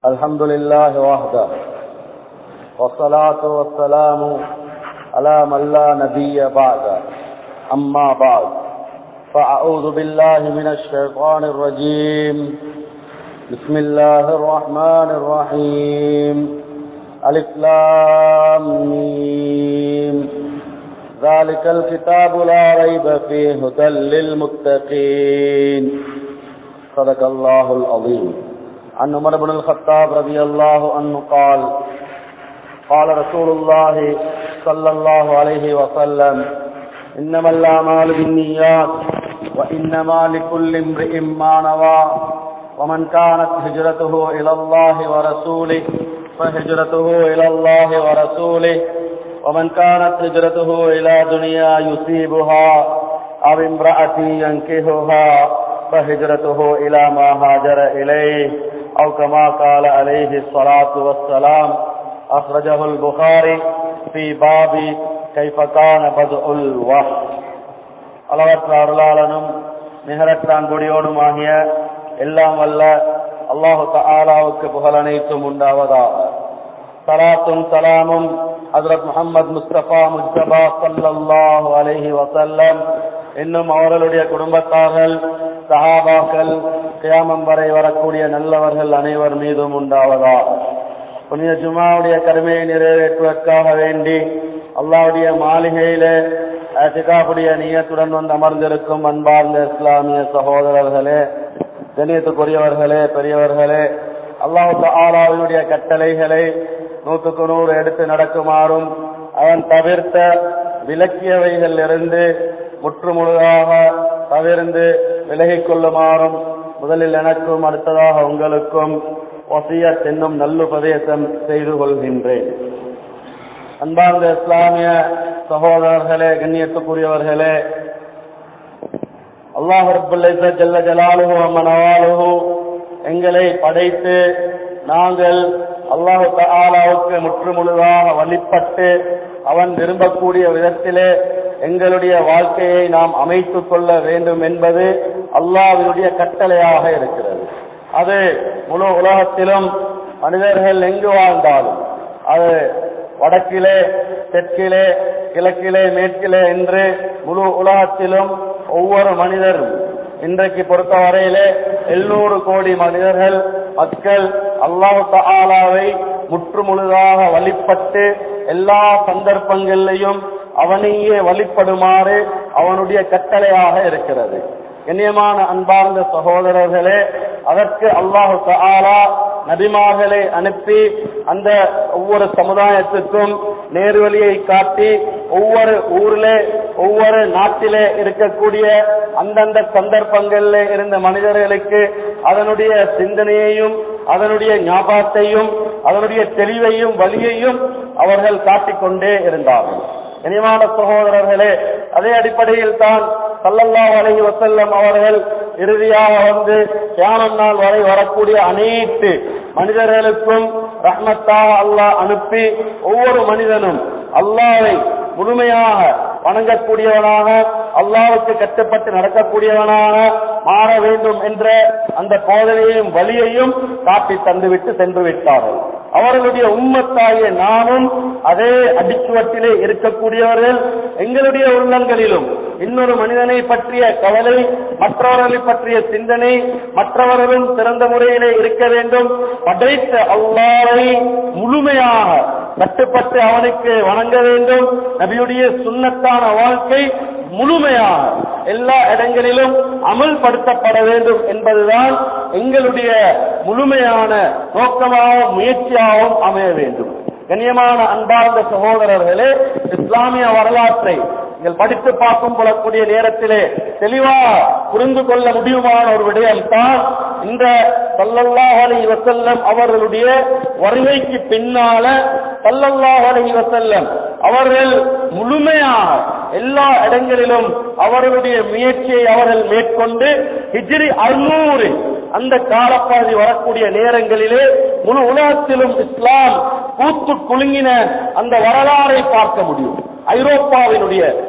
الحمد لله وحده والصلاة والسلام على من لا نبي بعد أما بعد فأعوذ بالله من الشيطان الرجيم بسم الله الرحمن الرحيم ألف لام ميم ذلك الكتاب لا ريب فيه هدى للمتقين صدق الله العظيم عن عمر بن الخطاب رضي الله عنه قال قال رسول الله صلى الله عليه وسلم إنما الأعمال بالنيات وإنما لكل امرئ ما نوى ومن كانت هجرته إلى الله ورسوله فهجرته إلى الله ورسوله ومن كانت هجرته إلى دنيا يصيبها أو امرأة ينكهها فهجرته إلى ما هاجر إليه أو كما قال عليه الصلاة والسلام أخرجه البخاري في باب كيف كان بدء الوحي அளவற்ற அருளாளனும் நிகரற்ற அன்புடையோடும் ஆகிய எல்லாம் வல்ல அல்லாஹு தாலாவுக்கு புகழ் அனைத்தும் உண்டாவதா சலாத்தும் சலாமும் ஹசரத் முகமது முஸ்தபா முஸ்தபா சல்லாஹு அலஹி வசல்லம் இன்னும் அவர்களுடைய குடும்பத்தார்கள் சஹாபாக்கள் கியாமம் வரை வரக்கூடிய நல்லவர்கள் அனைவர் மீதும் உண்டாவதா புனித ஜுமாவுடைய கருமையை நிறைவேற்றுவதற்காக வேண்டி அல்லாவுடைய மாளிகையிலே சிகாவுடைய நீயத்துடன் வந்து அமர்ந்திருக்கும் அன்பார்ந்த இஸ்லாமிய சகோதரர்களே கணியத்துக்குரியவர்களே பெரியவர்களே அல்லாஹு ஆலாவினுடைய கட்டளைகளை நூற்றுக்கு நூறு எடுத்து நடக்குமாறும் அவன் தவிர்த்த விலக்கியவைகள் இருந்து முற்றுமுழுதாக தவிர்ந்து விலகிக் கொள்ளுமாறும் முதலில் எனக்கும் அடுத்ததாக உங்களுக்கும் ஒசியத் என்னும் நல்லுபதேசம் செய்து கொள்கின்றேன் அன்பார்ந்த இஸ்லாமிய சகோதரர்களே கண்ணியத்துக்குரியவர்களே அல்லாஹ் ரபுல்ல ஜல்ல ஜலாலுஹு அம்மனவாலுஹு எங்களை படைத்து நாங்கள் அல்லாஹு தாலாவுக்கு முற்றுமுழுதாக வழிபட்டு அவன் விரும்பக்கூடிய விதத்திலே எங்களுடைய வாழ்க்கையை நாம் அமைத்துக் கொள்ள வேண்டும் என்பது அல்லாவினுடைய கட்டளையாக இருக்கிறது அது முழு உலகத்திலும் மனிதர்கள் எங்கு வாழ்ந்தாலும் அது வடக்கிலே தெற்கிலே கிழக்கிலே மேற்கிலே என்று முழு உலகத்திலும் ஒவ்வொரு மனிதரும் இன்றைக்கு பொறுத்த வரையிலே எழுநூறு கோடி மனிதர்கள் மக்கள் அல்லாஹு தாலாவை முற்றுமுழுதாக வழிபட்டு எல்லா சந்தர்ப்பங்களிலையும் அவனையே வழிபடுமாறு அவனுடைய கட்டளையாக இருக்கிறது கண்ணியமான அன்பார்ந்த சகோதரர்களே அதற்கு அல்லாஹு தாலா நபிமார்களை அனுப்பி அந்த ஒவ்வொரு சமுதாயத்துக்கும் நேர்வழியை காட்டி ஒவ்வொரு ஊரிலே ஒவ்வொரு நாட்டிலே இருக்கக்கூடிய அந்தந்த சந்தர்ப்பங்களில் இருந்த மனிதர்களுக்கு அதனுடைய சிந்தனையையும் அதனுடைய ஞாபகத்தையும் அதனுடைய தெளிவையும் வழியையும் அவர்கள் காட்டிக்கொண்டே இருந்தார்கள் இனிமான சகோதரர்களே அதே அடிப்படையில் தான் சல்லல்லா அலஹி வசல்லம் அவர்கள் இறுதியாக வந்து தியானம் நாள் வரை வரக்கூடிய அனைத்து மனிதர்களுக்கும் ரஹ்மத்தாக அல்லாஹ் அனுப்பி ஒவ்வொரு மனிதனும் அல்லாவை முழுமையாக வணங்கக்கூடியவனாக அல்லாவுக்கு கட்டுப்பட்டு நடக்கக்கூடியவனாக மாற வேண்டும் என்ற அந்த போதனையையும் வழியையும் காட்டி தந்துவிட்டு சென்று விட்டார்கள் அவர்களுடைய உண்மத்தாகிய நாமும் அதே அடிச்சுவட்டிலே இருக்கக்கூடியவர்கள் எங்களுடைய உள்ளங்களிலும் இன்னொரு மனிதனை பற்றிய கவலை மற்றவர்களை பற்றிய சிந்தனை மற்றவர்களும் சிறந்த முறையிலே இருக்க வேண்டும் படைத்த அல்லாவை முழுமையாக கட்டுப்பட்டு அவனுக்கு வணங்க வேண்டும் நபியுடைய சுண்ணத்தான வாழ்க்கை முழுமையாக எல்லா இடங்களிலும் அமல்படுத்தப்பட வேண்டும் என்பதுதான் எங்களுடைய முழுமையான நோக்கமாகவும் முயற்சியாகவும் அமைய வேண்டும் கண்ணியமான அன்பார்ந்த சகோதரர்களே இஸ்லாமிய வரலாற்றை நீங்கள் படித்து பார்க்கும் கொள்ளக்கூடிய நேரத்திலே தெளிவாக புரிந்து கொள்ள முடியுமான ஒரு விடயம் தான் இந்த சல்லல்லாஹ் அலி வசல்லம் அவர்களுடைய வருகைக்கு பின்னால சல்லல்லாஹ் அலி வசல்லம் அவர்கள் முழுமையாக எல்லா இடங்களிலும் அவர்களுடைய முயற்சியை அவர்கள் மேற்கொண்டு ஹிஜ்ரி அறுநூறு அந்த காலப்பகுதி வரக்கூடிய நேரங்களிலே முழு உலகத்திலும் இஸ்லாம் பூத்து குலுங்கின அந்த வரலாறை பார்க்க முடியும் ஐரோப்பாவினுடைய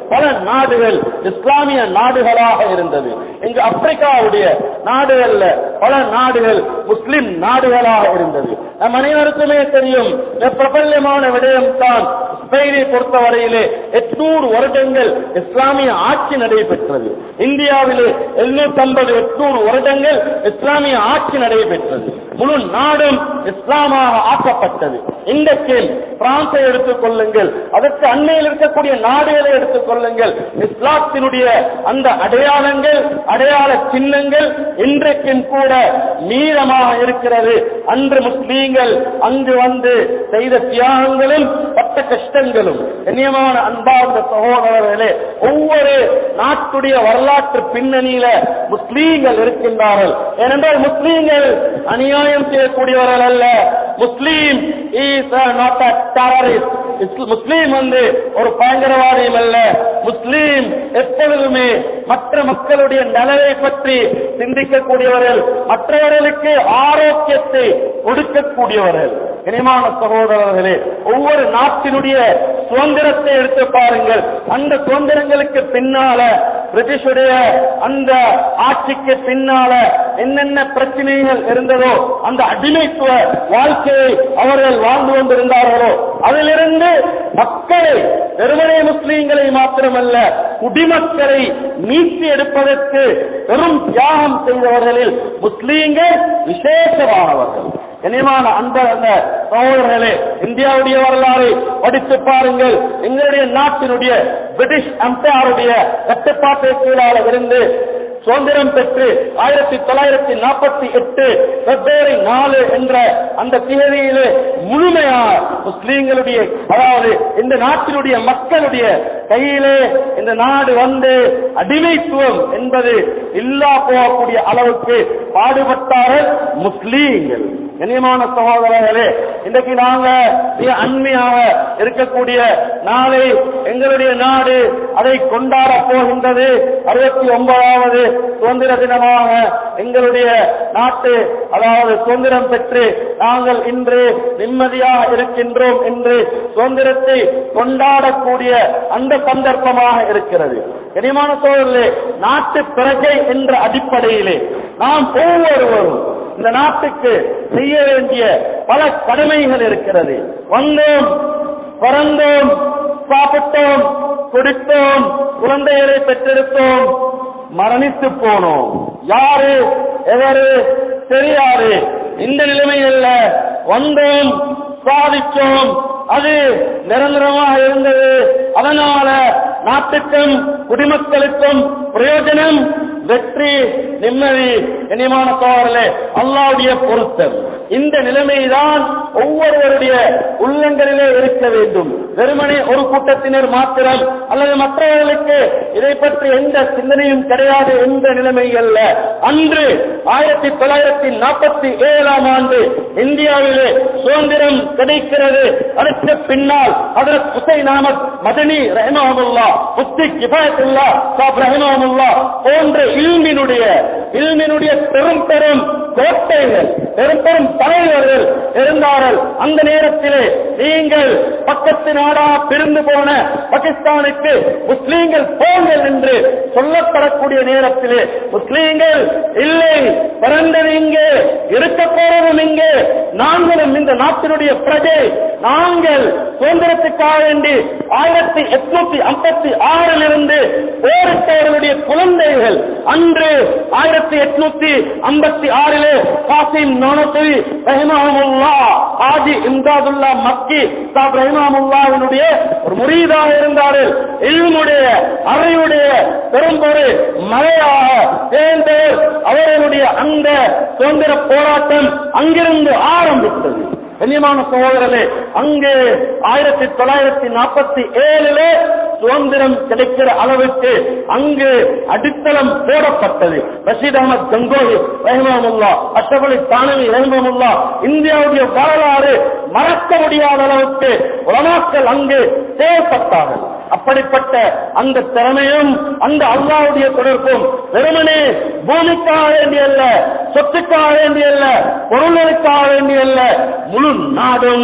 பல நாடுகள் இஸ்லாமிய நாடுகளாக இருந்தது இங்கு ஆப்பிரிக்காவுடைய நாடுகள்ல பல நாடுகள் முஸ்லிம் நாடுகளாக இருந்தது நம் அனைவருக்குமே தெரியும் இந்த பிரபல்யமான விடயம் தான் ஸ்பெயினை பொறுத்தவரையிலே எட்நூறு வருடங்கள் இஸ்லாமிய ஆட்சி நடைபெற்றது இந்தியாவிலே எழுநூத்தி ஐம்பது எட்நூறு வருடங்கள் இஸ்லாமிய ஆட்சி நடைபெற்றது முழு நாடும் இஸ்லாமாக ஆக்கப்பட்டது இன்றைக்கு பிரான்சை எடுத்துக் கொள்ளுங்கள் அதற்கு அண்மையில் இருக்கக்கூடிய நாடுகளை எடுத்துக் கொள்ளுங்கள் இஸ்லாத்தினுடைய அந்த அடையாளங்கள் அடையாள சின்னங்கள் இன்றைக்கும் கூட மீதமாக இருக்கிறது அன்று முஸ்லீம்கள் அங்கு வந்து செய்த தியாகங்களும் பட்ட கஷ்டங்களும் கண்ணியமான அன்பார்ந்த சகோதரர்களே ஒவ்வொரு நாட்டுடைய வரலாற்று பின்னணியில முஸ்லீம்கள் இருக்கின்றார்கள் ஏனென்றால் முஸ்லீம்கள் அநியாயம் செய்யக்கூடியவர்கள் அல்ல Muslim is not a terrorist முஸ்லீம் வந்து ஒரு பயங்கரவாதியும் அல்ல முஸ்லீம் எப்பொழுதுமே மற்ற மக்களுடைய நலனை பற்றி சிந்திக்கக்கூடியவர்கள் மற்றவர்களுக்கு ஆரோக்கியத்தை கொடுக்கக்கூடியவர்கள் இனிமான சகோதரர்களே ஒவ்வொரு நாட்டினுடைய சுதந்திரத்தை எடுத்து பாருங்கள் அந்த சுதந்திரங்களுக்கு பின்னால பிரிட்டிஷுடைய அந்த ஆட்சிக்கு பின்னால என்னென்ன பிரச்சனைகள் இருந்ததோ அந்த அடிமைத்துவ வாழ்க்கையை அவர்கள் வாழ்ந்து கொண்டிருந்தார்களோ அதிலிருந்து மக்களை வெறுமனே முஸ்லீம்களை மாத்திரமல்ல குடிமக்களை மீட்டு எடுப்பதற்கு பெரும் தியாகம் செய்தவர்களில் முஸ்லீம்கள் விசேஷமானவர்கள் கனிமான அந்த அந்த சகோதரர்களே இந்தியாவுடைய வரலாறு படித்து பாருங்கள் எங்களுடைய நாட்டினுடைய பிரிட்டிஷ் அம்பையாருடைய கட்டுப்பாட்டை கீழாக இருந்து சுதந்திரம் பெற்று ஆயிரத்தி தொள்ளாயிரத்தி நாற்பத்தி எட்டு பிப்ரவரி நாலு என்ற அந்த தேதியிலே முழுமையாக முஸ்லீம்களுடைய அதாவது இந்த நாட்டினுடைய மக்களுடைய கையிலே இந்த நாடு வந்து அடிமைத்துவம் என்பது இல்லா போகக்கூடிய அளவுக்கு பாடுபட்டார்கள் முஸ்லீம்கள் கண்ணியமான சகோதரர்களே இன்றைக்கு நாங்க மிக அண்மையாக இருக்கக்கூடிய நாளை எங்களுடைய நாடு அதை கொண்டாட போகின்றது அறுபத்தி ஒன்பதாவது சுதந்திர தினமாக எங்களுடைய நாட்டு அதாவது சுதந்திரம் பெற்று நாங்கள் இன்று நிம்மதியாக இருக்கின்றோம் என்று சுதந்திரத்தை கொண்டாடக்கூடிய அந்த சந்தர்ப்பமாக இருக்கிறது கனிமான சோழர்களே நாட்டு பிரஜை என்ற அடிப்படையிலே நாம் ஒவ்வொருவரும் இந்த நாட்டுக்கு செய்ய வேண்டிய பல கடமைகள் இருக்கிறது வந்தோம் பிறந்தோம் சாப்பிட்டோம் குடித்தோம் குழந்தைகளை பெற்றெடுத்தோம் மரணித்து போனோம் யாரு எவரு தெரியாது இந்த நிலைமையில் வந்தோம் சாதிச்சோம் அது நிரந்தரமாக இருந்தது அதனால நாட்டுக்கும் குடிமக்களுக்கும் பிரயோஜனம் வெற்றி நிம்மதி இனிமான சோழர்களே அல்லாவுடைய பொருத்தம் இந்த நிலைமைதான் ஒவ்வொருவருடைய உள்ளங்களிலே இருக்க வேண்டும் வெறுமனே ஒரு கூட்டத்தினர் மாத்திரம் அல்லது மற்றவர்களுக்கு இதை பற்றி எந்த சிந்தனையும் கிடையாது எந்த நிலைமைகள்ல அன்று ஆயிரத்தி தொள்ளாயிரத்தி நாற்பத்தி ஏழாம் ஆண்டு இந்தியாவிலே சுதந்திரம் கிடைக்கிறது அதற்கு பின்னால் அதற்கு ஹுசைன் அகமத் மதனி ரஹ்மஹமுல்லா முஃப்தி கிஃபாயத்துல்லா சாப் ரஹ்மஹமுல்லா போன்ற இல்மினுடைய இல்மினுடைய பெரும் பெரும் கோட்டைகள் பெரும் பெரும் தலைவர்கள் இருந்தார்கள் அந்த நேரத்திலே நீங்கள் பக்கத்து நாடா பிரிந்து போன பாகிஸ்தானுக்கு முஸ்லீம்கள் போங்கள் என்று சொல்லப்படக்கூடிய நேரத்திலே முஸ்லீம்கள் இல்லை பிறந்தது இங்கே இருக்க போறதும் இங்கே நாங்களும் இந்த நாட்டினுடைய பிரஜை நாங்கள் சுதந்திரத்துக்காக வேண்டி ஆயிரத்தி எட்நூத்தி ஐம்பத்தி ஆறில் இருந்து போரிட்டவர்களுடைய குழந்தைகள் அன்று ஆயிரத்தி எட்நூத்தி ஐம்பத்தி ஆறிலே காசிம் நோனத்துவி ரஹிமஹமுல்லா ஆஜி இம்தாதுல்லா மக்கி சாப் ரஹிமஹமுல்லாவினுடைய ஒரு முரீதாக இருந்தார்கள் இல்முடைய அறிவுடைய பெரும்பொரு மலையாக சேர்ந்தவர் அவர்களுடைய அந்த சுதந்திர போராட்டம் அங்கிருந்து ஆரம்பித்தது கண்ணியமான சகோதரர்களே அங்கே ஆயிரத்தி தொள்ளாயிரத்தி நாற்பத்தி ஏழிலே சுதந்திரம் கிடைக்கிற அளவுக்கு அங்கு அடித்தளம் போடப்பட்டது ரஷீத் அகமது கங்கோஹி ரஹிமமுல்லா அஷ்ரபலி தானவி ரஹிமமுல்லா இந்தியாவுடைய வரலாறு மறக்க முடியாத அளவுக்கு உலமாக்கள் அங்கு செயல்பட்டார்கள் அப்படிப்பட்ட அந்த திறமையும் அந்த அல்லாவுடைய தொடர்பும் வெறுமனே பூமிக்காக வேண்டியல்ல சொத்துக்காக வேண்டியல்ல பொருளுக்காக வேண்டியல்ல முழு நாடும்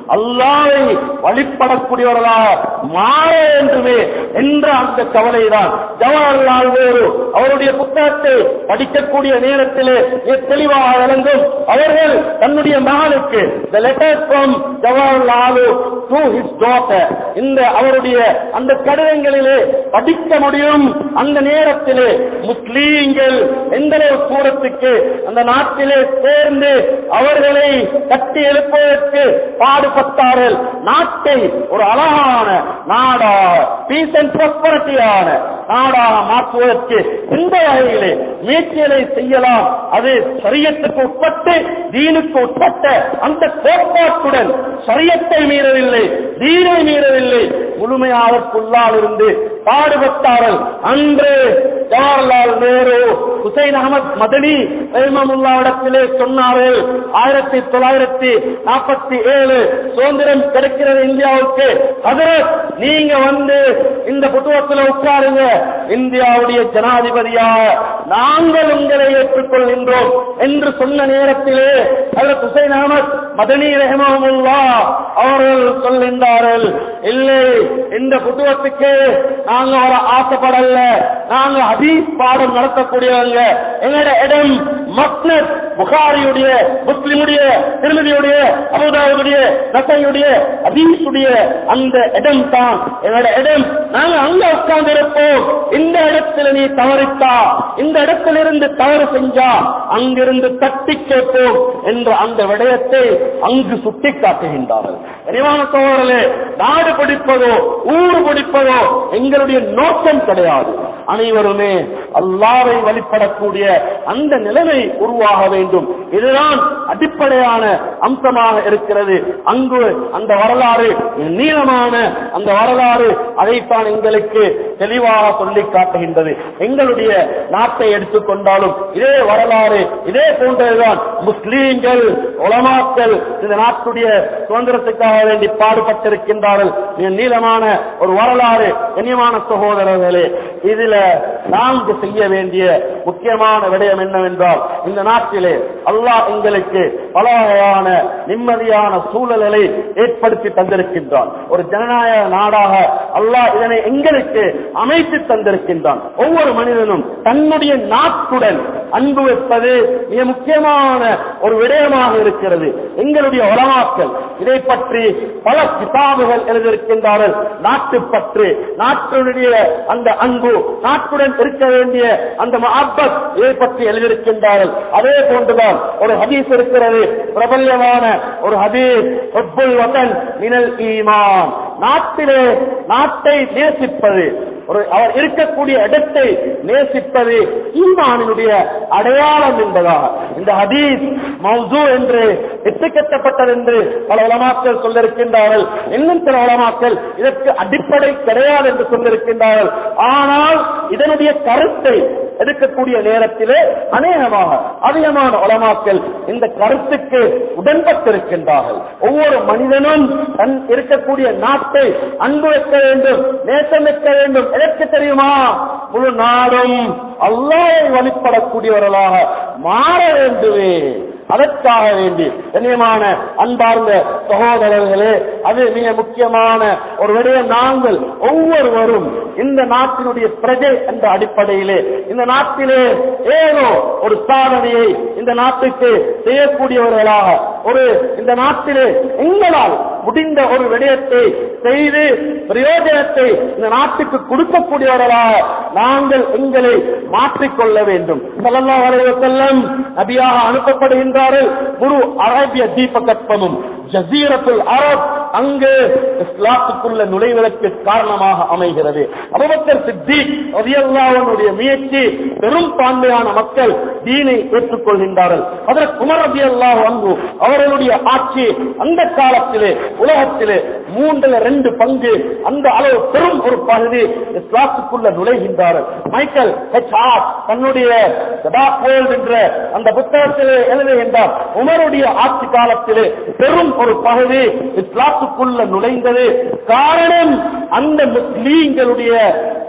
அல்லாவை வழிபடக்கூடியவர்களாக மாற வேண்டுமே என்ற அந்த கவலைதான் ஜவஹர்லால் நேரு அவருடைய புத்தகத்தை படிக்கக்கூடிய நேரத்திலே மிக தெளிவாக விளங்கும் அவர்கள் தன்னுடைய மகனுக்கு the letter from Jawaharlal to his daughter இந்த அவருடைய அந்த கடிதங்களிலே படிக்க முடியும் அந்த நேரத்திலே முஸ்லீம்கள் எந்த அளவு தூரத்துக்கு அந்த நாட்டிலே சேர்ந்து அவர்களை கட்டி எழுப்புவதற்கு பாடுபட்டார்கள் நாட்டை ஒரு அழகான நாடாக பீஸ் அண்ட் ப்ராஸ்பரிட்டியான நாடாக மாற்றுவதற்கு இந்த வகையிலே முயற்சிகளை செய்யலாம் அது சரியத்துக்கு உட்பட்டு தீனுக்கு உட்பட்ட அந்த கோட்பாட்டுடன் சரியத்தை மீறவில்லை தீனை மீறவில்லை முழுமையாகக்குள்ளால் இருந்து பாடுபட்டார்கள் அன்று ஜவஹர்லால் நேரு ஹுசைன் அகமது மதனி ரஹிமமுல்லாவிடத்திலே சொன்னார்கள் ஆயிரத்தி தொள்ளாயிரத்தி நாற்பத்தி ஏழு சுதந்திரம் கிடைக்கிறது இந்தியாவுக்கு ஹதரத் நீங்க வந்து இந்த புத்துவத்தில் உட்காருங்க இந்தியாவுடைய ஜனாதிபதியாக நாங்கள் உங்களை ஏற்றுக்கொள்கின்றோம் என்று சொன்ன நேரத்திலே ஹதரத் ஹுசைன் அகமது மதனி ரஹிமமுல்லா அவர்கள் சொல்கின்றார்கள் இல்லை இந்த புத்துவத்துக்கு நாங்க ஒரு ஆசைப்படல நாங்க ஹதீஸ் பாடம் நடத்தக்கூடியவங்க எங்களோட இடம் மக்னத் புகாரியுடைய முஸ்லிமுடைய திருமதியுடைய அபுதாவுடைய நசையுடைய ஹதீஸுடைய அந்த இடம் தான் எங்களோட இடம் நாங்க அங்க உட்கார்ந்து இருப்போம் இந்த இடத்துல நீ தவறித்தா இந்த இடத்துல இருந்து தவறு செஞ்சா அங்கிருந்து தட்டி கேட்போம் என்ற அந்த விடயத்தை அங்கு சுட்டி காட்டுகின்றார்கள் கனிவான சோழர்களே நாடு பிடிப்பதோ ஊர் பிடிப்பதோ எங்களுடைய நோக்கம் கிடையாது அனைவருமே அல்லாவை வழிபடக்கூடிய அந்த நிலைமை உருவாக வேண்டும் இதுதான் அடிப்படையான அம்சமாக இருக்கிறது அங்கு அந்த வரலாறு நீளமான அந்த வரலாறு அதைத்தான் எங்களுக்கு தெளிவாக சொல்லி காட்டுகின்றது எங்களுடைய நாட்டை எடுத்துக்கொண்டாலும் இதே வரலாறு இதே போன்றதுதான் முஸ்லீம்கள் உலமாக்கள் இந்த நாட்டுடைய சுதந்திரத்துக்காக வேண்டி பாடுபட்டிருக்கின்றார்கள் மிக நீளமான ஒரு வரலாறு கண்ணியமான சகோதரர்களே இதுல நான்கு செய்ய வேண்டிய முக்கியமான விடயம் என்னவென்றால் இந்த நாட்டிலே அல்லாஹ் எங்களுக்கு பல வகையான நிம்மதியான சூழல்களை ஏற்படுத்தி தந்திருக்கின்றான் ஒரு ஜனநாயக நாடாக அல்லாஹ் இதனை எங்களுக்கு அமைத்து தந்திருக்கின்றான் ஒவ்வொரு மனிதனும் தன்னுடைய நாட்டுடன் அன்பு வைப்பது மிக முக்கியமான ஒரு விடயமாக இருக்கிறது எங்களுடைய உலமாக்கள் இதை பற்றி பல கிதாபுகள் எழுதியிருக்கின்றார்கள் நாட்டுப்பற்று நாட்டுடைய அந்த அன்பு நாட்டுடன் இருக்க வேண்டிய அந்த மஹப்பத் இதை பற்றி எழுதியிருக்கின்றார்கள் அதே போன்றுதான் ஒரு ஹதீஸ் இருக்கிறது பிரபல்யமான ஒரு ஹதீஸ் ஹுப்புல் வதன் மினல் ஈமான் நாட்டிலே நாட்டை நேசிப்பது ஒரு அவர் இருக்கக்கூடிய இடத்தை நேசிப்பது ஈமானினுடைய அடையாளம் என்பதாக இந்த ஹதீஸ் மௌசு என்று எட்டுக்கட்டப்பட்டது என்று பல உலமாக்கள் சொல்லிருக்கின்றார்கள் இன்னும் சில உலமாக்கள் இதற்கு அடிப்படை கிடையாது என்று சொல்லிருக்கின்றார்கள் ஆனால் இதனுடைய கருத்தை எடுக்கக்கூடிய நேரத்திலே அநேகமாக அதிகமான உலமாக்கள் இந்த கருத்துக்கு உடன்பட்டிருக்கின்றார்கள் ஒவ்வொரு மனிதனும் தன் இருக்கக்கூடிய நாட்டை அன்பு வைக்க வேண்டும் நேசம் வைக்க வேண்டும் எதற்கு தெரியுமா முழு நாடும் அல்லாஹை வழிபடக்கூடியவர்களாக மாற வேண்டுமே அதற்காக வேண்டி கண்ணியமான அன்பார்ந்த சகோதரர்களே அது மிக முக்கியமான ஒரு விடயம் நாங்கள் ஒவ்வொருவரும் இந்த நாட்டினுடைய பிரஜை என்ற அடிப்படையிலே இந்த நாட்டிலே ஏதோ ஒரு சாதனையை இந்த நாட்டுக்கு செய்யக்கூடியவர்களாக ஒரு இந்த நாட்டிலே எங்களால் முடிந்த ஒரு விடயத்தை செய்து பிரயோஜனத்தை இந்த நாட்டுக்கு கொடுக்கக்கூடியவர்களாக நாங்கள் எங்களை மாற்றிக்கொள்ள வேண்டும் ஸல்லல்லாஹு அலைஹி வஸல்லம் நபியாக அனுப்பப்படுகின்றார்கள் குரு அரேபிய தீபகற்பமும் ஜசீரத்துல் அரப் அங்கு இஸ்லாத்துக்குள்ள நுழைவதற்கு காரணமாக அமைகிறது அபுபக்கர் சித்திக் ரலியல்லாஹுடைய முயற்சி பெரும் பான்மையான மக்கள் தீனை ஏற்றுக்கொள்கின்றார்கள் அதற்கு உமர் ரலியல்லாஹு அன்ஹு அவர்களுடைய ஆட்சி அந்த காலத்திலே உலகத்திலே மூன்றுல ரெண்டு பங்கு அந்த அளவு பெரும் ஒரு பகுதி இஸ்லாத்துக்குள்ள நுழைகின்றார்கள் மைக்கேல் ஹெச் ஆர் தன்னுடைய சதாபோல் என்ற அந்த புத்தகத்திலே எழுதுகின்றார் உமருடைய ஆட்சி காலத்திலே பெரும் ஒரு பகுதி இஸ்லாத்துக்குள்ள நுழைந்தது காரணம் அந்த முஸ்லீம்களுடைய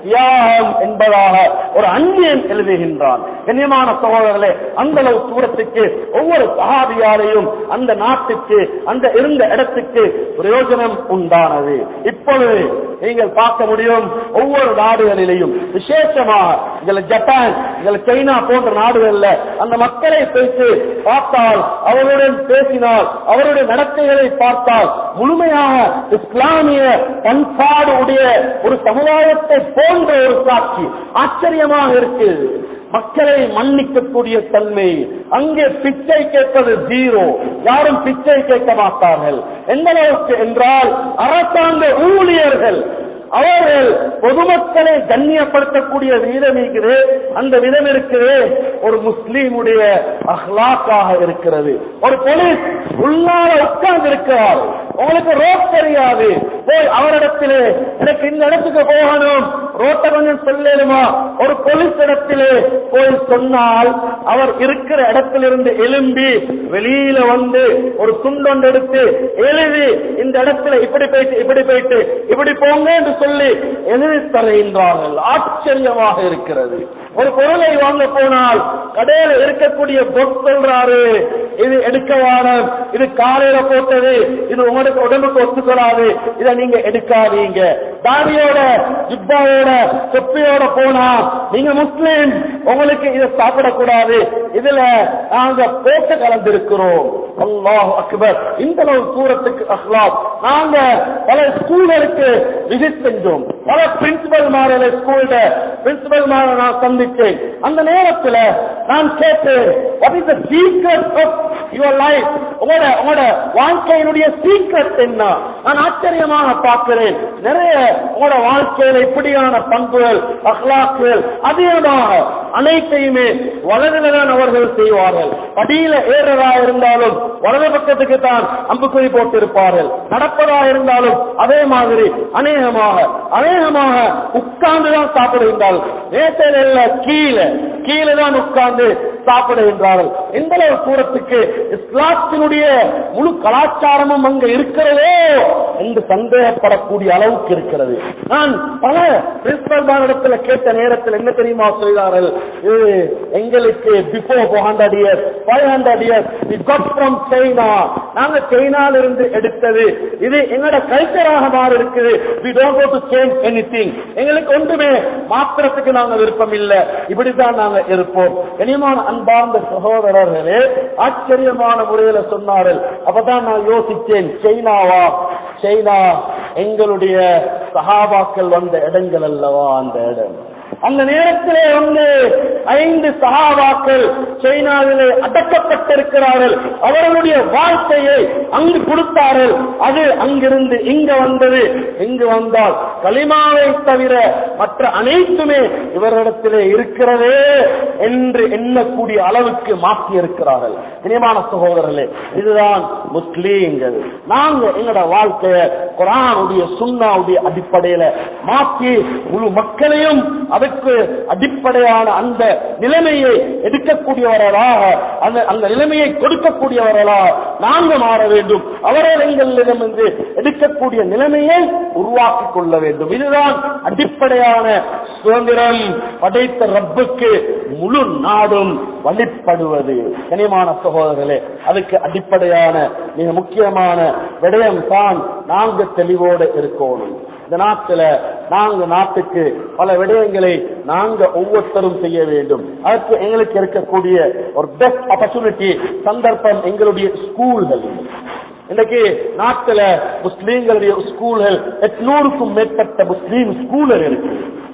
தியாகம் என்பதாக ஒரு அந்நியன் எழுதுகின்றான் கண்ணியமான சகோதரர்களே அந்த அளவு தூரத்துக்கு ஒவ்வொரு சகாபியாரையும் அந்த நாட்டுக்கு அந்த இருந்த இடத்துக்கு பிரயோஜனம் உண்டானது இப்பொழுது நீங்கள் பார்க்க முடியும் ஒவ்வொரு நாடுகளிலேயும் விசேஷமாக இதுல ஜப்பான் இதுல சைனா போன்ற நாடுகள்ல அந்த மக்களை பேசி பார்த்தால் அவர்களுடன் பேசினால் அவருடைய நடத்தைகளை பார்த்தால் முழுமையாக இஸ்லாமிய பண்பாடு உடைய ஒரு சமுதாயத்தை போன்ற ஒரு காட்சி ஆச்சரியமாக இருக்கு மக்களை மன்னிக்கக்கூடிய தன்மை அங்கே பிச்சை கேட்பது ஜீரோ யாரும் பிச்சை கேட்க மாட்டார்கள் எந்த அளவுக்கு என்றால் அரசாங்க ஊழியர்கள் அவர்கள் பொதுமக்களை கண்ணியப்படுத்தக்கூடிய விதம் இருக்குது அந்த விதம் இருக்குது ஒரு முஸ்லீமுடைய அஹ்லாக்காக இருக்கிறது ஒரு போலீஸ் உள்ளார உட்கார்ந்து இருக்கிறார் உங்களுக்கு ரோட் தெரியாது போய் அவரிடத்திலே எனக்கு இந்த இடத்துக்கு போகணும் ரோட்டை கொஞ்சம் சொல்லலுமா ஒரு போலீஸ் இடத்திலே போய் சொன்னால் அவர் இருக்கிற இடத்திலிருந்து எழும்பி வெளியில வந்து ஒரு துண்டொண்டு எடுத்து எழுதி இந்த இடத்துல இப்படி போயிட்டு இப்படி போயிட்டு இப்படி போங்க என்று சொல்லி எழுதி தருகின்றார்கள் ஆச்சரியமாக இருக்கிறது ஒரு பொருளை வாங்க போனால் கடையில இருக்கக்கூடிய பொருள் சொல்றாரு இது எடுக்க வேணும் இது காலையில போட்டது இது உங்களுக்கு உடம்புக்கு ஒத்துக்கொள்ளாது இதை நீங்க எடுக்காதீங்க தாடியோட ஜிப்பாவோட தொப்பியோட போனா நீங்க முஸ்லீம் உங்களுக்கு இதை சாப்பிடக்கூடாது இதுல நாங்க பேச கலந்திருக்கிறோம் அல்லாஹ் அக்பர் இந்த அளவு தூரத்துக்கு அஹ்லாப் நாங்க பல ஸ்கூல்களுக்கு விசிட் செஞ்சோம் பல பிரின்சிபல் மாறல ஸ்கூல்ல பிரின்சிபல் மாற நான் சந்திச்சேன் அந்த நேரத்துல நான் கேட்டேன் what is the secret of your life உங்களோட உங்களோட வாழ்க்கையினுடைய சீக்ரெட் என்ன நான் ஆச்சரியமாக பார்க்கிறேன் நிறைய உங்களோட வாழ்க்கையில இப்படியான பண்புகள் அஹ்லாக்குகள் அதிகமாக அனைத்தையுமே வலதுலதான் அவர்கள் செய்வார்கள் படியில ஏறதா இருந்தாலும் வலது பக்கத்துக்கு தான் அம்புக்குறி போட்டிருப்பார்கள் நடப்பதா இருந்தாலும் அதே மாதிரி அநேகமாக அநேகமாக உட்கார்ந்துதான் சாப்பிடுகின்றார்கள் மேசையில் இல்ல கீழே கீழே தான் உட்கார்ந்து சாப்பிடுகின்றார்கள் இந்த அளவு தூரத்துக்கு இஸ்லாத்தினுடைய முழு கலாச்சாரமும் அங்க இருக்கிறதோ என்று சந்தேகப்படக்கூடிய அளவுக்கு இருக்கிறது நான் பல பிரின்சிபல் இடத்துல கேட்ட நேரத்தில் என்ன தெரியுமா சொல்கிறார்கள் இது எங்களுக்கு before four hundred years five hundred years we got from China நாங்க சைனால இருந்து எடுத்தது இது எங்களோட கல்ச்சராக மாறி இருக்குது we don't go to change anything எங்களுக்கு ஒன்றுமே மாத்திரத்துக்கு நாங்க விருப்பம் இல்ல இப்படித்தான் நாங்க இருப்போம் இனிமான அன்பார்ந்த சகோதரர்களே ஆச்சரியமான முறையில சொன்னார்கள் அப்பதான் நான் யோசிச்சேன் சைனாவா சைனா எங்களுடைய சகாபாக்கள் வந்த இடங்கள் அல்லவா அந்த இடம் அந்த நேரத்திலே வந்து ஐந்து சகாபாக்கள் சைனாவிலே அடக்கப்பட்டிருக்கிறார்கள் அவர்களுடைய வாழ்க்கையை அங்கு கொடுத்தார்கள் அது அங்கிருந்து இங்க வந்தது இங்கு வந்தால் களிமாவை தவிர மற்ற அனைத்துமே இவரிடத்திலே இருக்கிறதே என்று எண்ணக்கூடிய அளவுக்கு மாற்றி இருக்கிறார்கள் இனிமான சகோதரர்களே இதுதான் முஸ்லீம்கள் நாங்க எங்களோட வாழ்க்கைய குரானுடைய சுண்ணாவுடைய அடிப்படையில மாற்றி முழு மக்களையும் அதுக்கு அடிப்படையான அந்த நிலைமையை எடுக்கக்கூடியவர்களாக அந்த அந்த நிலைமையை கொடுக்கக்கூடியவர்களாக நாங்க மாற வேண்டும் அவர்கள் எங்களிடமிருந்து எடுக்கக்கூடிய நிலைமையை உருவாக்கிக் கொள்ள வேண்டும் இதுதான் அடிப்படையான சுதந்திரம் படைத்த ரப்புக்கு முழு நாடும் வழிபடுவது கனிமான சகோதரர்களே அதுக்கு அடிப்படையான மிக முக்கியமான விடயம் தான் நாங்க தெளிவோடு இருக்கணும் இந்த நாட்டில நாங்க நாட்டுக்கு பல விடயங்களை நாங்க ஒவ்வொருத்தரும் செய்ய வேண்டும் அதற்கு எங்களுக்கு இருக்கக்கூடிய ஒரு பெஸ்ட் ஆப்பர்ச்சுனிட்டி சந்தர்ப்பம் எங்களுடைய ஸ்கூல்கள் இன்னைக்கு நாட்டுல முஸ்லீம்களுடைய ஸ்கூல்கள் எட்நூறுக்கும் மேற்பட்ட முஸ்லீம் ஸ்கூல்கள் இருக்கு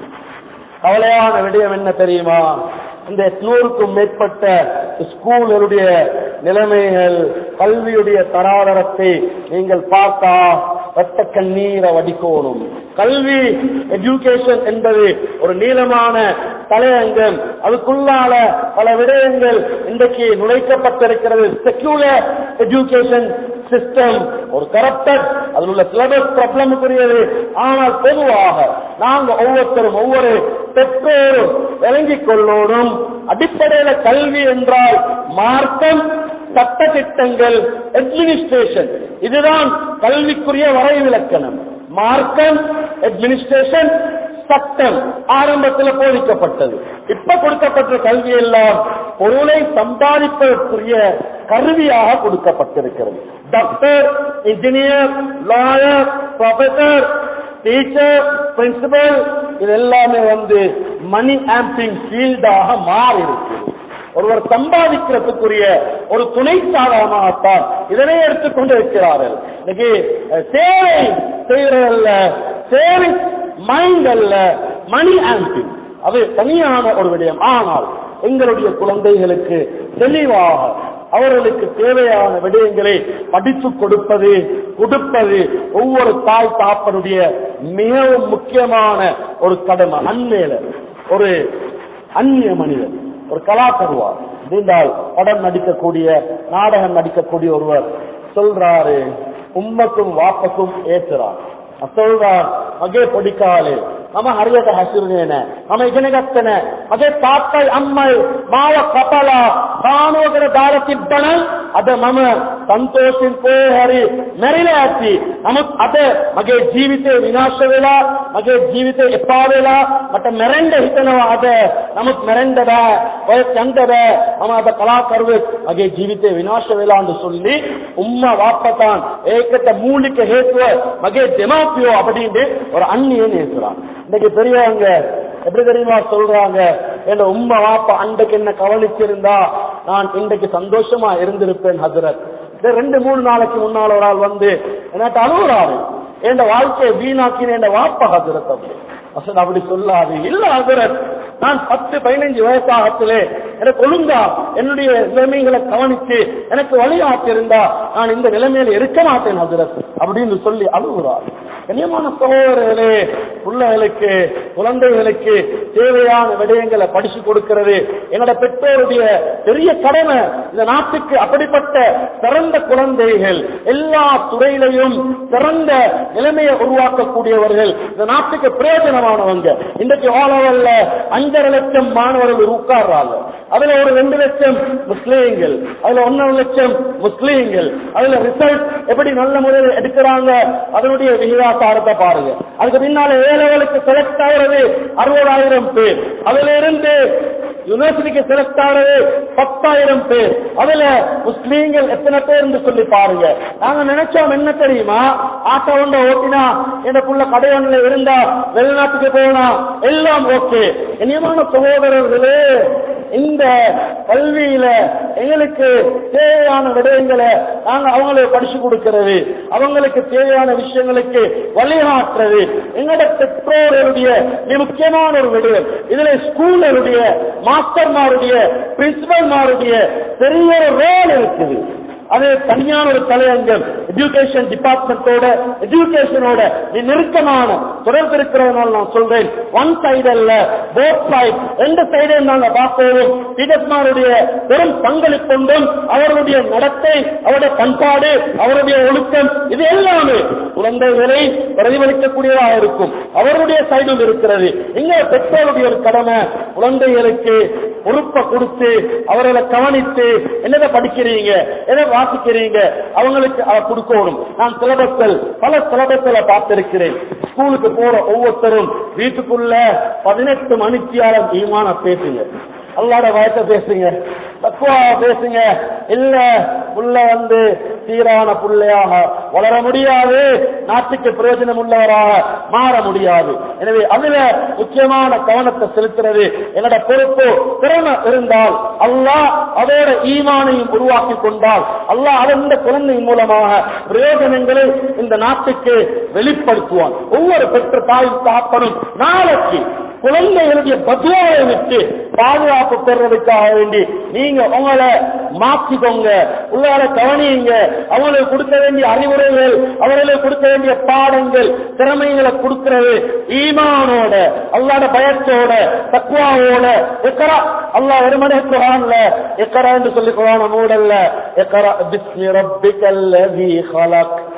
கவலையான விடயம் என்ன தெரியுமா இந்த எட்நூறுக்கும் மேற்பட்ட ஸ்கூல்களுடைய நிலைமைகள் கல்வியுடைய தராதரத்தை நீங்கள் பார்த்தா ரத்த கண்ணீரை வடிக்கோணும் கல்வி எஜுகேஷன் என்பது ஒரு நீளமான தலையங்கம் அதுக்குள்ளால பல விடயங்கள் இன்றைக்கு நுழைக்கப்பட்டிருக்கிறது செக்யூலர் எஜுகேஷன் சிஸ்டம் ஒரு கரப்டட் அதில் உள்ள சிலபஸ் ப்ராப்ளமுக்குரியது ஆனால் பொதுவாக நாங்க ஒவ்வொருத்தரும் ஒவ்வொரு பெற்றோரும் விளங்கிக் கொள்ளோடும் அடிப்படையில கல்வி என்றால் மார்க்கம் சட்ட திட்டங்கள் அட்மினிஸ்ட்ரேஷன் இதுதான் கல்விக்குரிய வரைவிலக்கணம் மார்க்கம் அட்மினிஸ்ட்ரேஷன் சட்டம் ஆரம்பத்தில் போதிக்கப்பட்டது இப்ப கொடுக்கப்பட்ட கல்வி எல்லாம் பொருளை சம்பாதிப்பதற்குரிய கருவியாக கொடுக்கப்பட்டிருக்கிறது doctor engineer lawyer professor teacher principal இது எல்லாமே வந்து மணி ஆம்பிங் ஃபீல்டாக மாறி இருக்கு ஒருவர் சம்பாதிக்கிறதுக்குரிய ஒரு துணை சாதகமாகத்தான் இதனை எடுத்துக்கொண்டு இருக்கிறார்கள் இன்னைக்கு அஹ், சேவை செய்யறதல்ல சேவிங் மைண்ட் அல்ல மணி ஆம்பிங் அது தனியான ஒரு விடயம் ஆனால் எங்களுடைய குழந்தைகளுக்கு தெளிவாக அவர்களுக்கு தேவையான விடயங்களை படித்துக் கொடுப்பது கொடுப்பது ஒவ்வொரு தாய் தாப்பனுடைய மிகவும் முக்கியமான ஒரு கடமை அண்மையில ஒரு அந்நிய மனிதர் ஒரு கலாக்கருவார் இருந்தால் படம் நடிக்கக்கூடிய நாடகம் நடிக்கக்கூடிய ஒருவர் சொல்றாரு உம்மக்கும் வாப்பக்கும் ஏசுறார் சொல்றார் மகே பொடிக்காலே මම හරියට හැසිරුනේ නෑ මම ඉගෙන ගත්තේ නෑ මගේ තාත්තයි අම්මයි මාව කපලා කානුවකට දාලා තිබ්බනම් අද මම සන්තෝෂෙන් කෝ හරි මැරිලා ඇති නමුත් අද මගේ ජීවිතේ විනාශ වෙලා මගේ ජීවිතේ එපා වෙලා මට මැරෙන්න හිතෙනවා අද නමුත් මැරෙන්න බෑ ඔය යන්න බෑ මම අද කලාකරුවෙක් මගේ ජීවිතේ විනාශ වෙලාன்னு சொல்லி உம்மா வாப்பதான் ඒකට මූලික හේතුව මගේ දෙමාපියෝ அப்படின்னு ஒரு அந்நியன் ஏசுறான் இன்னைக்கு பெரியவங்க எப்படி தெரியுமா சொல்றாங்க என் உம்மா வாப்பா அன்றைக்கு என்ன கவனிச்சிருந்தா நான் இன்றைக்கு சந்தோஷமா இருந்திருப்பேன் ஹசரத் இந்த ரெண்டு மூணு நாளைக்கு முன்னால ஒரு ஆள் வந்து எனக்கு அழுகுறாரு என் வாழ்க்கையை வீணாக்கின என் வாப்பா ஹசரத் அப்படி அசன் அப்படி சொல்லாது இல்ல ஹசரத் நான் பத்து பதினைஞ்சு வயசாகத்திலே எனக்கு ஒழுங்கா என்னுடைய நிலைமைகளை கவனிச்சு எனக்கு வழியாட்டிருந்தா நான் இந்த நிலைமையில இருக்க மாட்டேன் ஹசரத் அப்படின்னு சொல்லி அழுகுறார் கண்ணியமான சகோதரர்களே பிள்ளைகளுக்கு குழந்தைகளுக்கு தேவையான விடயங்களை படிச்சு கொடுக்கிறது என்னோட பெற்றோருடைய பெரிய கடமை இந்த நாட்டுக்கு அப்படிப்பட்ட சிறந்த குழந்தைகள் எல்லா துறையிலையும் சிறந்த நிலைமையை உருவாக்கக்கூடியவர்கள் இந்த நாட்டுக்கு பிரயோஜனமானவங்க இன்றைக்கு ஓலவல்ல அஞ்சரை லட்சம் மாணவர்கள் உட்கார்றாங்க அதுல ஒரு ரெண்டு லட்சம் முஸ்லீம்கள் அதுல ஒன்னரை லட்சம் முஸ்லீம்கள் அதுல ரிசல்ட் எப்படி நல்ல முறையில் எடுக்கிறாங்க அதனுடைய விகிதாசாரத்தை பாருங்க அதுக்கு பின்னால ஏ லெவலுக்கு செலக்ட் ஆகிறது அறுபதாயிரம் பேர் அதுல இருந்து யூனிவர்சிட்டிக்கு செலக்ட் ஆகிறது பத்தாயிரம் பேர் அதுல முஸ்லீம்கள் எத்தனை பேர் என்று சொல்லி பாருங்க நாங்க நினைச்சோம் என்ன தெரியுமா ஆட்டோ ஒன்றை ஓட்டினா எனக்குள்ள கடை ஒன்றுல இருந்தா வெளிநாட்டுக்கு போனா எல்லாம் ஓகே இனியமான சகோதரர்களே இந்த கல்வியில எங்களுக்கு தேவையான விடயங்களை நாங்க அவங்களுக்கு படிச்சு கொடுக்கிறது அவங்களுக்கு தேவையான விஷயங்களுக்கு வழிகாட்டுறது எங்களோட பெற்றோர்களுடைய மிக முக்கியமான ஒரு விடயம் இதுல ஸ்கூலுடைய மாஸ்டர்மாருடைய பிரின்சிபல்மாருடைய பெரிய ஒரு ரோல் இருக்குது அது தனியான ஒரு தலையங்கம் எஜுகேஷன் டிபார்ட்மெண்டோட எஜுகேஷனோட நெருக்கமான தொடர்பு இருக்கிறதுனால நான் சொல்றேன் ஒன் சைடு அல்ல போத் சைடு ரெண்டு சைடு நாங்க பார்ப்போம் டீச்சர்ஸ்மாருடைய பெரும் பங்களிப்புண்டும் அவர்களுடைய நடத்தை அவருடைய பண்பாடு அவருடைய ஒழுக்கம் இது எல்லாமே குழந்தைகளை பிரதிபலிக்கக்கூடியதாக இருக்கும் அவருடைய சைடும் இருக்கிறது இங்க பெற்றோருடைய ஒரு கடமை குழந்தைகளுக்கு பொறுப்பை கொடுத்து அவர்களை கவனித்து என்னதை படிக்கிறீங்க எதை வாசிக்கிறீங்க அவங்களுக்கு அதை கொடுக்கணும் நான் சிலபஸ்கள் பல சிலபஸ்களை பார்த்திருக்கிறேன் ஸ்கூலுக்கு போற ஒவ்வொருத்தரும் வீட்டுக்குள்ள பதினெட்டு மணித்தியாலம் ஈமான பேசுங்க அல்லாட வயசை பேசுங்க தக்குவா பேசுங்க இல்ல புள்ள வந்து சீரான புள்ளையாக வளர முடியாது நாட்டுக்கு பிரயோஜனம் உள்ளவராக மாற முடியாது எனவே அதுல முக்கியமான கவனத்தை செலுத்துறது என்னோட பொறுப்பு திறமை இருந்தால் அல்லாஹ் அதோட ஈமானையும் உருவாக்கி கொண்டால் அல்லாஹ் அந்த குழந்தையின் மூலமாக பிரயோஜனங்களை இந்த நாட்டுக்கு வெளிப்படுத்துவான் ஒவ்வொரு பெற்ற தாயும் தாப்பனும் நாளைக்கு குழந்தைகளுடைய பதுவாவை விட்டு பாதுகாப்பு பெறுறதுக்காக வேண்டி நீங்க உங்களை மாற்றிக்கோங்க உள்ளார கவனியுங்க அவங்களுக்கு கொடுக்க வேண்டிய அறிவுரைகள் அவர்களுக்கு கொடுக்க வேண்டிய பாடங்கள் திறமைகளை கொடுக்கிறது ஈமானோட அல்லாட பயத்தோட தக்குவாவோட எக்கரா அல்லாஹ் வெறுமனே குரான்ல எக்கரா என்று சொல்லி குரான மூடல்ல எக்கரா பிஸ்மி ரப்பிக்கல் லதீ ஹலக்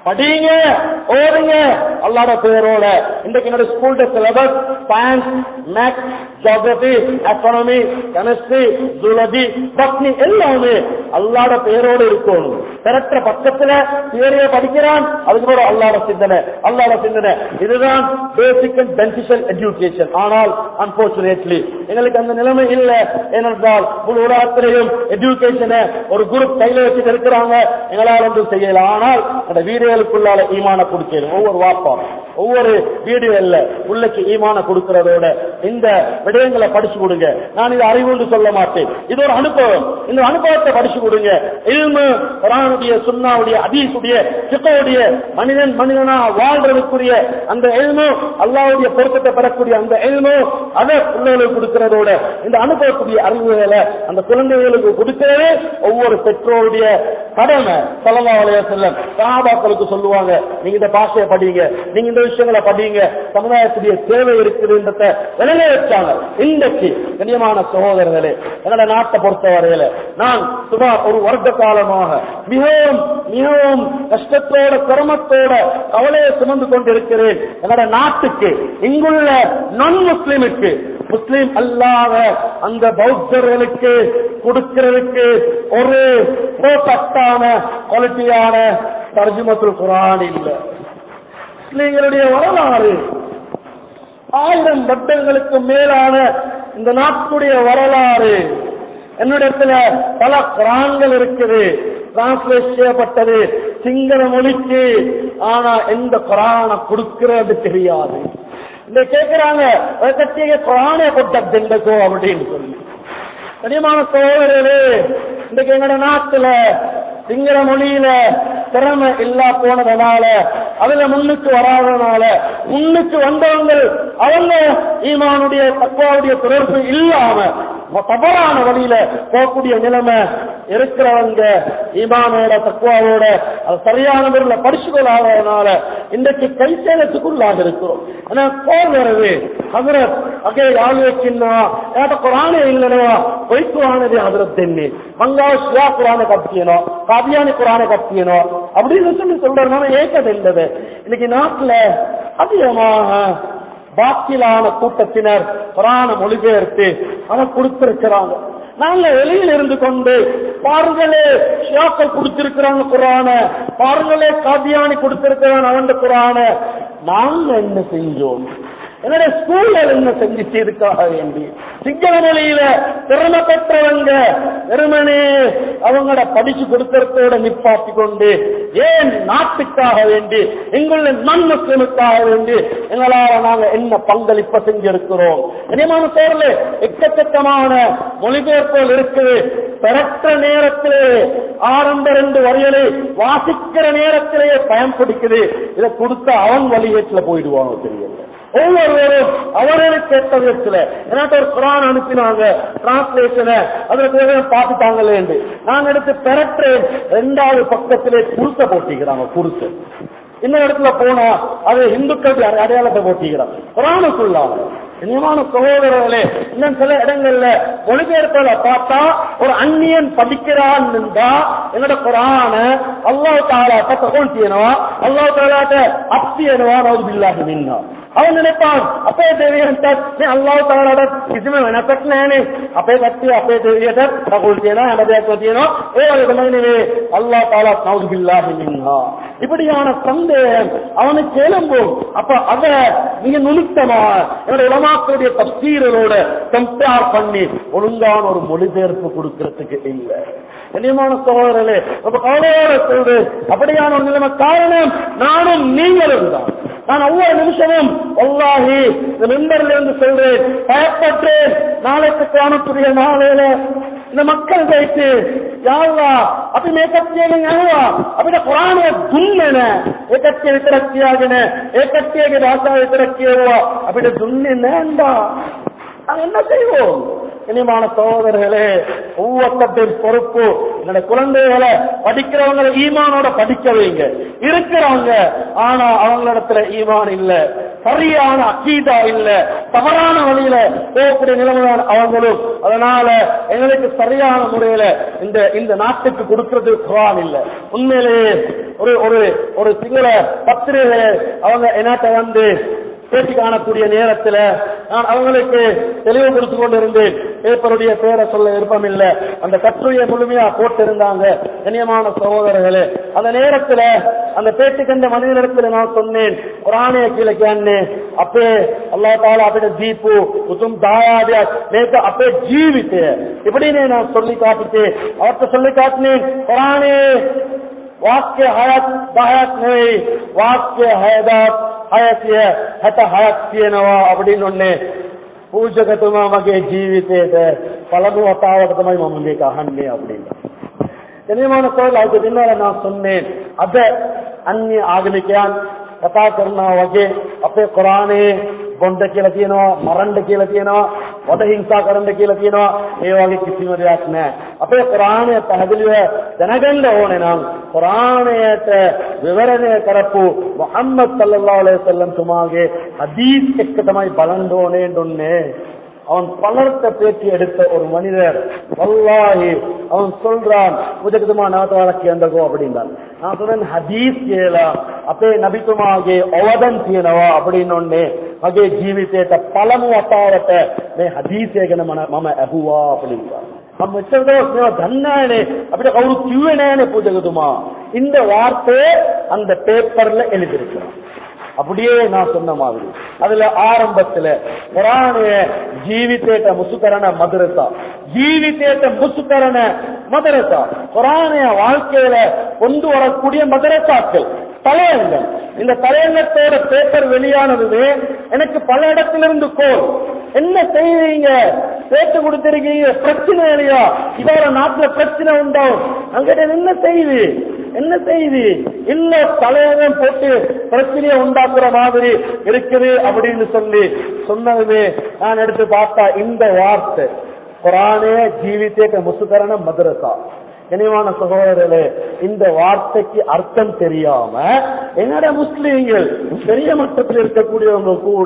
படிங்க ஓடுங்க அல்லாட பேரோட இன்றைக்கு என்னோட ஸ்கூல்ட syllabus science maths geography economy chemistry zoology botany எல்லாமே அல்லாட பேரோடு இருக்கணும் திரட்டுற பக்கத்துல தியரிய படிக்கிறான் அதுக்கு பிறகு அல்லாட சிந்தனை அல்லாட சிந்தனை இதுதான் பேசிக் அண்ட் பெனிஃபிஷியல் எஜுகேஷன் ஆனால் அன்போர்ச்சுனேட்லி எங்களுக்கு அந்த நிலைமை இல்லை ஏனென்றால் முழு உலகத்திலையும் எஜுகேஷனை ஒரு குரூப் கையில வச்சுட்டு இருக்கிறாங்க எங்களால் ஒன்றும் செய்யல ஆனால் அந்த வீடுகளுக்குள்ளால ஈமான கொடுக்கணும் ஒவ்வொரு வாப்பா ஒவ்வொரு வீடுகள்ல உள்ளக்கு ஈமான கொடுக்கிறதோட இந்த விடயங்களை படிச்சு கொடுங்க நான் இது அறிவுண்டு சொல்ல மாட்டேன் இது ஒரு அனுபவம் இந்த அனுபவத்தை படிச்சு கொடுங்க இல்மு குரானுடைய சுன்னாவுடைய அதீசுடைய சிக்கோடைய மனிதன் மனிதனா வாழ்றதுக்குரிய அந்த எல்மு அல்லாவுடைய பொருத்தத்தை பெறக்கூடிய அந்த எல்மு அதை பிள்ளைகளுக்கு கொடுக்கிறதோட இந்த அனுபவக்கூடிய அறிவுகளை அந்த குழந்தைகளுக்கு கொடுக்கிறது ஒவ்வொரு பெற்றோருடைய கடமை சலவா வலைய செல்லம் சகாபாக்களுக்கு சொல்லுவாங்க நீங்க இந்த பாஷையை படிங்க நீங்க இந்த விஷயங்களை படிங்க சமுதாயத்துடைய தேவை இருக்குதுன்றத விளங்க வச்சாங்க இன்றைக்கு கண்ணியமான சகோதரர்களே என்னோட நாட்டை பொறுத்தவரையில நான் சுமார் ஒரு வருட காலமாக மிகவும் மிகவும் கஷ்டத்தோட சிரமத்தோட கவலையை சுமந்து கொண்டிருக்கிறேன் என்னோட நாட்டுக்கு இங்குள்ள நான் முஸ்லிமுக்கு முஸ்லிம் அல்லாத அந்த பௌத்தர்களுக்கு கொடுக்கிறதுக்கு ஒரு பட்டான குவாலிட்டியான தர்ஜுமத்துல் குரான் இல்லை முஸ்லிம்களுடைய வரலாறு ஆயிரம் வருடங்களுக்கு மேலான இந்த நாட்டுடைய வரலாறு என்னிடத்துல பல குரான்கள் இருக்குது டிரான்ஸ்லேட் செய்யப்பட்டது சிங்கள மொழிக்கு ஆனா எந்த குரானை கொடுக்கிறது தெரியாது இந்த கேட்கிறாங்க கட்டிய குரானே கொட்டோ அப்படின்னு சொல்லி கனியமான சோழர்களே இன்றைக்கு எங்கட நாட்டுல சிங்கள மொழியில திறமை இல்லா போனதுனால அதுல முன்னுக்கு வராதனால முன்னுக்கு வந்தவங்க அவங்க ஈமானுடைய தக்குவாவுடைய தொடர்பு இல்லாம தவறான வழியில போகக்கூடிய நிலைமை இருக்கிறவங்க ஈமானோட தக்குவாவோட அது சரியான முறையில் படிச்சுக்கொள்ளாததுனால இன்றைக்கு கைசேலத்துக்குள்ளாக இருக்கிறோம் ஆனா போகிறது ஹசரத் அகே யாழ் வைக்கின்றா ஏட்ட குரானே இல்லைனவா பொய் குரானது ஹசரத் தென்னி மங்கா ஷியா குரானை கத்தியனோ காபியானி குரானை கத்தியனோ அப்படின்னு சொல்லி சொல்றதுனால ஏக்கதில்லது இன்னைக்கு நாட்டுல அதிகமாக பாக்கிலான கூட்டத்தினர் குரான மொழிபெயர்த்து அதை கொடுத்திருக்கிறாங்க நாங்க வெளியில் இருந்து கொண்டு பாருங்களே ஷியாக்கள் கொடுத்திருக்கிறாங்க குரான பாருங்களே காபியானி கொடுத்திருக்கிறான் அவன் குரான நாங்க என்ன செஞ்சோம் என்னுடைய ஸ்கூல்ல என்ன செஞ்சுட்டு இதுக்காக வேண்டி சிங்கள மொழியில திறமை பெற்றவங்க வெறுமனே அவங்களோட படிச்சு கொடுக்கறதோட நிப்பாட்டி கொண்டு ஏன் நாட்டுக்காக வேண்டி எங்களுடைய நன் முஸ்லிமுக்காக வேண்டி எங்களால நாங்க என்ன பங்களிப்ப செஞ்சிருக்கிறோம் இனிமான பேர்ல எக்கச்சக்கமான மொழிபெயர்ப்புகள் இருக்குது பிறற்ற நேரத்திலே ஆரம்ப ரெண்டு வரிகளை வாசிக்கிற நேரத்திலேயே பயன்படுத்துது இதை கொடுத்த அவன் வழிகேட்டில் போயிடுவாங்க தெரியல ஒவ்வொருவரும் அவர்களுக்கு ஏற்ற விதத்துல எனக்கு ஒரு குரான் அனுப்பினாங்க டிரான்ஸ்லேஷனை அதுல தேவையான பார்த்துட்டாங்களே நான் எடுத்து பெறற்றேன் ரெண்டாவது பக்கத்திலே குருத்த போட்டிக்கிறாங்க குருத்து இன்னொரு இடத்துல போனா அது இந்துக்கள் அடையாளத்தை போட்டிக்கிறாங்க குரானுக்குள்ளாங்க இனிமான சகோதரர்களே இன்னும் சில இடங்கள்ல மொழிபெயர்ப்புல பார்த்தா ஒரு அந்நியன் படிக்கிறான் இருந்தா என்னோட குரான அல்லாஹ் தாலா பத்த கொள்த்தியனவா அல்லாஹ் தாலாட்ட அப்தியனவா நவது பில்லாஹி மின்னா அவன் நினைப்பான் அப்பே தேவியன்ට මේ අල්ලාහ් තාලාට කිසිම වෙනසක් නැහැනේ අපේ කට්ටිය අපේ දෙවියට කකුල් තියනවා හැම දෙයක්ම තියෙනවා ඒ වගේ තමයි නෙවෙයි අල්ලාහ් තාලා නෞදු பில்லாஹி மின்ஹா இப்படியான சந்தேகம் அவனுக்கு எழும்பும் அப்ப அத நீங்க நுணுக்கமா என்னோட உலமாக்களுடைய தப்சீரோட கம்பேர் பண்ணி ஒழுங்கான ஒரு மொழிபெயர்ப்பு கொடுக்கறதுக்கு இல்லை கண்ணியமான சகோதரர்களே ரொம்ப கவலையோட சொல்றது அப்படியான ஒரு நிலைமை காரணம் நானும் நீங்களும் தான் நான் ஒவ்வொரு நிமிஷமும் ஒல்லாகி இந்த மெம்பர்ல இருந்து சொல்றேன் பயப்பட்டேன் நாளைக்கு காணக்கூடிய நாளையில இந்த மக்கள் வைத்து யாருவா අපි මේ කට්ටියගෙන් අහුවා අපිට කුරානය දුන්නේ නැහැ ඒ කට්ටිය විතරක් කියාගෙන ඒ කට්ටියගේ භාෂාව විතරක් කියවුවා අපිට දුන්නේ නැන්දා நாங்க என்ன செய்வோம் இனிமான சகோதரர்களே ஒவ்வொருத்தையும் பொறுப்பு என்னோட குழந்தைகளை படிக்கிறவங்களை ஈமானோட படிக்க வைங்க இருக்கிறாங்க ஆனா அவங்களிடத்துல ஈமான் இல்ல சரியான அக்கீதா இல்ல தவறான வழியில போகக்கூடிய நிலைமைதான் அவங்களும் அதனால எங்களுக்கு சரியான முறையில இந்த இந்த நாட்டுக்கு கொடுக்கிறது குரான் இல்ல உண்மையிலேயே ஒரு ஒரு ஒரு சிங்கள பத்திரிகை அவங்க என்னட்ட வந்து பேட்டி காணக்கூடிய நேரத்துல நான் அவங்களுக்கு தெளிவு கொடுத்து கொண்டிருந்தேன் பேப்பருடைய பேரை சொல்ல விருப்பம் இல்ல அந்த கட்டுரையை முழுமையா போட்டிருந்தாங்க கண்ணியமான சகோதரர்களே அந்த நேரத்துல அந்த பேட்டி கண்ட மனிதனிடத்துல நான் சொன்னேன் குரானே கீழே கேன்னு அப்பே அல்லா தாலா අපිට දීපු උතුම් දායාදයක් මේක අපේ ජීවිතය இப்படின்னு நான் சொல்லி காட்டிட்டு அவர்கிட்ட சொல்லி காட்டினேன் குரானே වාක්‍ය හයක් 10ක් නෙවෙයි වාක්‍ය 6ක් හයසිය 66ක් තියෙනවා அப்படின்னு ஒண்ணு පූජකතුමා මගේ ජීවිතේට පළමු වතාවට තමයි මම මේක අහන්නේ அப்படின்னு එනිමාන සෝල අද දිනවල நான் சொன்னேன் අද අන්‍ය ආගමිකයන් කතා කරනවා වගේ අපේ කුරානයේ බොණ්ඩ කියලා තියෙනවා මරන්න කියලා තියෙනවා වද හිංසා කරන්න කියලා තියෙනවා ඒ වගේ කිසිම දෙයක් නැහැ අපේ කුරානය පැහැදිලිව දැනගන්න ඕනේ නම් කුරානයට විවරණය කරපු මුහම්මද් සල්ලල්ලාහු අලයිහි වසල්ලම් තුමාගේ හදීස් එක්ක තමයි බලන්න ඕනේ ඩොන්නේ அவன் பலர்த்த பேட்டி எடுத்த ஒரு மனிதர் வல்லாஹி அவன் சொல்றான் முஜகதுமா நாத்தவாளக்கு எந்தகோ அப்படின்றான் நான் சொன்னேன் ஹதீஸ் கேளா அப்பே நபிතුමාගේ අවදන් තියෙනවා அப்படின்னு ஒண்ணே මගේ ජීවිතේට පළමු වතාවට මේ හදීසය ගැන මම ඇහුවා அப்படின்றான் මම මෙච්චර දවස් මේවා දන්නේ අපිට කවුරු කිව්වේ නෑනේ පූජකතුමා இந்த வார்த்தையை அந்த பேப்பர்ல எழுதியிருக்கிறான் அப்படியே நான் சொன்ன மாதிரி அதுல ஆரம்பத்துல குரானைய ஜீவித்தேட்ட முசுக்கரண மதுரசா ஜீவித்தேட்ட முசுக்கரண மதரசா குரானைய வாழ்க்கையில கொண்டு வரக்கூடிய மதரசாக்கள் தலையங்கம் இந்த தலையங்கத்தோட பேப்பர் வெளியானதுமே எனக்கு பல இடத்திலிருந்து கோல் என்ன செய்வீங்க பேச்சு கொடுத்திருக்கீங்க பிரச்சனை இல்லையா இதோட நாட்டுல பிரச்சனை உண்டாகும் அங்கிட்ட என்ன செய்து என்ன செய்தி இல்ல தலையங்கம் போட்டு பிரச்சனையை உண்டாக்குற மாதிரி இருக்குது அப்படின்னு சொல்லி சொன்னதுமே நான் எடுத்து பார்த்தா இந்த வார்த்தை குரானே ஜீவித்தேக்க முசுகரண மதுரசா கனிவான சகோதரர்களே இந்த வார்த்தைக்கு அர்த்தம் தெரியாம என்னோட முஸ்லீம்கள் பெரிய மட்டத்தில் இருக்கக்கூடியவங்க கூட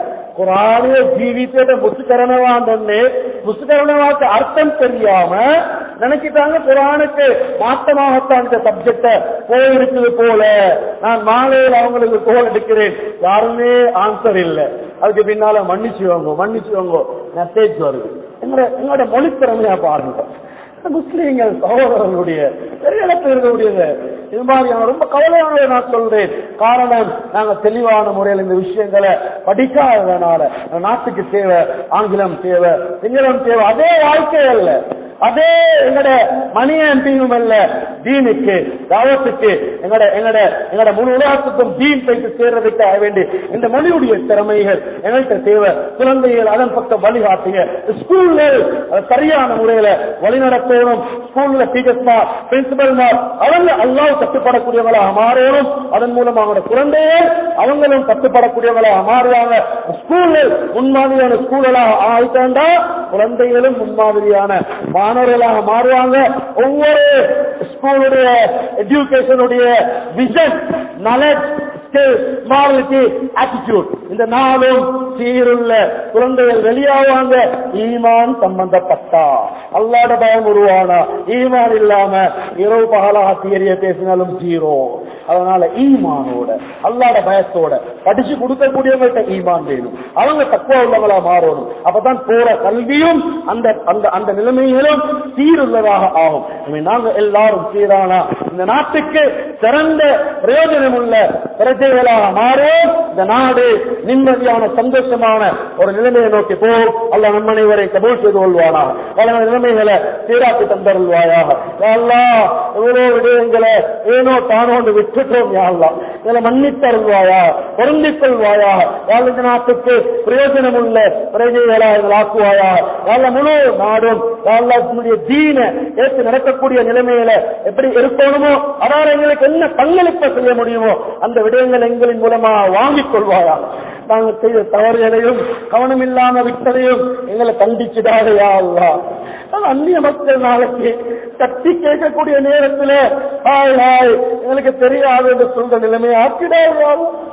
குரானே ஜீவித்தேட்ட முசுகரணவான்னு முசுகரணவாக்கு அர்த்தம் தெரியாம நினைச்சிட்டாங்க குரானுக்கு மாற்றமாகத்தான் இந்த சப்ஜெக்ட போயிருக்குது போல நான் மாலையில் அவங்களுக்கு கோல் எடுக்கிறேன் யாருமே ஆன்சர் இல்லை அதுக்கு பின்னால மன்னிச்சுவாங்க மன்னிச்சுவாங்க மெசேஜ் வருது எங்களோட எங்களோட மொழித்திறமையா பாருங்க முஸ்லீம்கள் சகோதரர்களுடைய பெரிய இடத்தில் இருக்கக்கூடியது இது மாதிரி ரொம்ப கவலையோட நான் சொல்றேன் காரணம் நாங்க தெளிவான முறையில் இந்த விஷயங்களை படிக்காததுனால நாட்டுக்கு தேவை ஆங்கிலம் தேவை சிங்களம் தேவை அதே வாழ்க்கை அல்ல அதே எங்கட மணி எம்பியும் அல்ல தீனுக்கு தாவத்துக்கு எங்கட எங்கட எங்கட முழு உலகத்துக்கும் தீன் போயிட்டு சேர்றதுக்காக வேண்டி இந்த மொழியுடைய திறமைகள் எங்கள்கிட்ட தேவை குழந்தைகள் அதன் பக்கம் வழிகாட்டுங்க ஸ்கூல்கள் சரியான முறையில வழிநடத்தணும் ஸ்கூல்ல டீச்சர்ஸ்மார் பிரின்சிபல்மார் அவங்க அல்லாஹ் கட்டுப்படக்கூடியவங்களாக மாறணும் அதன் மூலம் அவங்களோட குழந்தைகள் அவங்களும் கட்டுப்படக்கூடியவங்களாக மாறுவாங்க ஸ்கூல்கள் முன்மாதிரியான ஸ்கூல்களாக ஆயிட்டாண்டா குழந்தைகளும் முன்மாதிரியான மாணவர்களாக மாறுவாங்க ஒவ்வொரு ஸ்கூலுடைய எஜுகேஷனுடைய விஷன் நாலேஜ் மாரலிட்டி ஆட்டிடியூட் இந்த நாளும் சீருள்ள குழந்தைகள் வெளியாவாங்க ஈமான் சம்பந்தப்பட்டா அல்லாட பயம் உருவானா ஈமான் இல்லாம இரவு பகலாக தியரிய பேசினாலும் ஜீரோ அதனால ஈமானோட அல்லாட பயத்தோட படிச்சு கொடுக்கக்கூடியவங்கள்ட்ட ஈமான் வேணும் அவங்க தக்குவ உள்ளவங்களா மாறணும் அப்பதான் போற கல்வியும் அந்த அந்த அந்த நிலைமைகளும் சீருள்ளதாக ஆகும் எனவே நாங்க எல்லாரும் சீரானா இந்த நாட்டுக்கு சிறந்த பிரயோஜனம் உள்ள பிரஜைகளாக மாறும் இந்த நாடு நிம்மதியான சந்தோஷமான ஒரு நிலைமையை நோக்கி போகும் அல்ல நம்ம அனைவரை கபூல் செய்து கொள்வானா பல நிலைமைகளை சீராக்கி தந்தருள்வாயாக அல்லா எவ்வளவு விடயங்களை ஏனோ தானோண்டு விட்டுட்டோம் யாழ்லா இதுல மன்னித்தருள்வாயா பொருந்திக் கொள்வாயா யாழ் இந்த நாட்டுக்கு பிரயோஜனம் உள்ள பிரஜைகளா எங்கள் ஆக்குவாயா யாழ் முழு நாடும் யாழ்லாடைய தீன ஏற்று நடக்கக்கூடிய நிலைமையில எப்படி இருக்கணுமோ அதாவது எங்களுக்கு என்ன பங்களிப்ப செய்ய முடியுமோ அந்த விடயங்கள் எங்களின் மூலமா வாங்கிக் கொள்வாயா நாங்கள் செய்த தவறுகளையும் கவனம் இல்லாம விட்டதையும் எங்களை கண்டிச்சுடாத யாழ்லா அந்நிய மக்கள் நாளைக்கு கத்தி கேட்கக்கூடிய நேரத்தில் ஹாய் ஹாய் எங்களுக்கு தெரியாது என்று சொல்ற நிலைமையை ஆக்கிடாது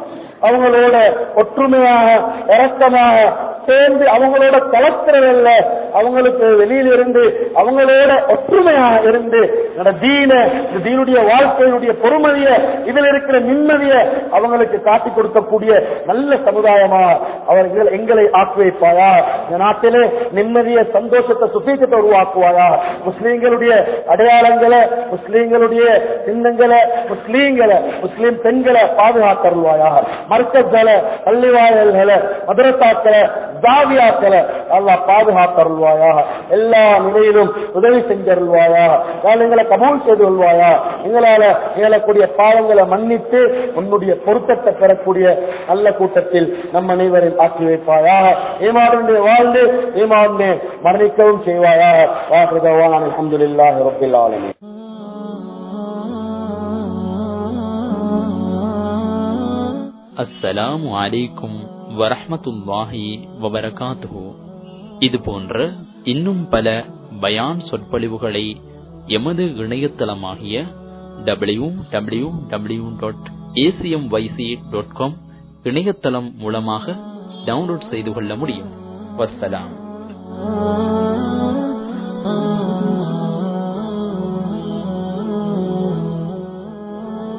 அவங்களோட ஒற்றுமையாக இறக்கமாக சேர்ந்து அவங்களோட கலக்கிறதல்ல அவங்களுக்கு வெளியில இருந்து அவங்களோட ஒற்றுமையாக இருந்து என்னோட தீன இந்த தீனுடைய வாழ்க்கையினுடைய பொறுமதிய இதில் இருக்கிற நிம்மதிய அவங்களுக்கு காட்டி கொடுக்கக்கூடிய நல்ல சமுதாயமா அவர்கள் எங்களை ஆக்கி வைப்பாயா இந்த நாட்டிலே நிம்மதிய சந்தோஷத்தை சுசீக்கத்தை உருவாக்குவாயா முஸ்லீம்களுடைய அடையாளங்களை முஸ்லீம்களுடைய சின்னங்களை முஸ்லீம்களை முஸ்லீம் பெண்களை பாதுகாத்தருள்வாயா மர்க்கங்களை பள்ளிவாயல்களை மதுரத்தாக்களை தாவியாக்களை அல்லா பாதுகாத்தருள்வாயா எல்லா நிலையிலும் உதவி செஞ்சருள்வாயா எங்களை கபூல் செய்து கொள்வாயா எங்களால இயலக்கூடிய பாவங்களை மன்னித்து உன்னுடைய பொருத்தத்தை பெறக்கூடிய நல்ல கூட்டத்தில் நம் அனைவரையும் ஆக்கி வைப்பாயா ஏமாறுடைய வாழ்ந்து ஏமாறுந்தே மரணிக்கவும் செய்வாயா வாசுதவான் அலமதுல்லாஹி ரபில் ஆலமீன் அஸ்ஸலாமு அலைக்கும் வரஹ்மத்துல்லாஹி வபரகாத்துஹு இது போன்ற இன்னும் பல பயான் சொற்பொழிவுகளை எமது இணையதளமாகிய W W W dot ACM YC dot com இணையதளம் மூலமாக டவுன்லோட் செய்து கொள்ள முடியும் வஸ்ஸலாம்